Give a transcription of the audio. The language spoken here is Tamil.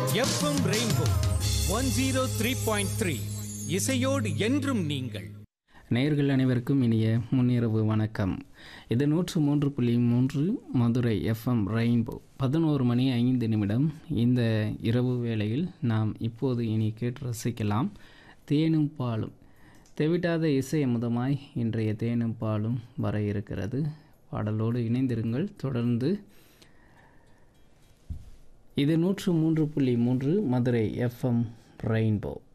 FM rainbow one zero three point three இசையோடு என்றும் நீங்கள் நேயர்கள் அனைவருக்கும் இனிய முன்னிரவு வணக்கம் இது நூற்று மூன்று புள்ளி மூன்று மதுரை எஃப்எம் ரெயின்போ பதினோரு மணி ஐந்து நிமிடம் இந்த இரவு வேளையில் நாம் இப்போது இனி கேட்டு ரசிக்கலாம் தேனும் பாலும் தெவிட்டாத இசை அமுதமாய் இன்றைய தேனும் பாலும் வர இருக்கிறது பாடலோடு இணைந்திருங்கள் தொடர்ந்து இது நூற்று மூன்று புள்ளி மூன்று மதுரை எஃப்எம் ரெயின்போ